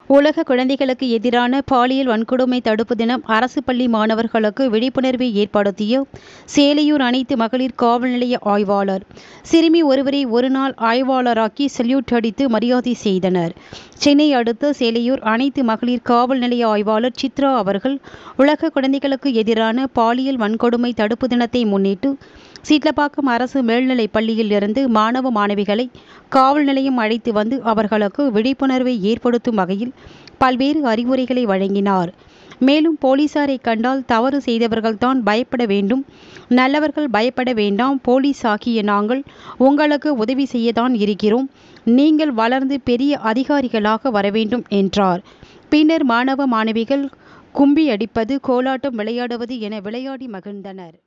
உலக குழந்தைகளுக்கு எதிரான பாலியல் வன்கொடுமை தடுப்பு தினம் அரசு பள்ளி மாணவர்களுக்கு விழிப்புணர்வை ஏற்படுத்திய சேலையூர் அனைத்து மகளிர் காவல் நிலைய ஆய்வாளர் சிறுமி ஒருவரை ஒருநாள் ஆய்வாளராக்கி சல்யூட் அடித்து மரியாதை செய்தனர் சென்னை அடுத்த சேலையூர் அனைத்து மகளிர் காவல் நிலைய ஆய்வாளர் சித்ரா அவர்கள் உலக குழந்தைகளுக்கு எதிரான பாலியல் வன்கொடுமை தடுப்பு தினத்தை முன்னிட்டு சீட்லப்பாக்கம் அரசு மேல்நிலைப் பள்ளியில் இருந்து மாணவ மாணவிகளை காவல் நிலையம் அழைத்து வந்து அவர்களுக்கு விழிப்புணர்வை ஏற்படுத்தும் வகையில் பல்வேறு அறிவுரைகளை வழங்கினார் மேலும் போலீசாரை கண்டால் தவறு செய்தவர்கள்தான் பயப்பட வேண்டும் நல்லவர்கள் பயப்பட வேண்டாம் போலீஸ் ஆகிய நாங்கள் உங்களுக்கு உதவி செய்யத்தான் இருக்கிறோம் நீங்கள் வளர்ந்து பெரிய அதிகாரிகளாக வர வேண்டும் என்றார் பின்னர் மாணவ மாணவிகள் கும்பி அடிப்பது கோலாட்டம் விளையாடுவது என விளையாடி மகிழ்ந்தனர்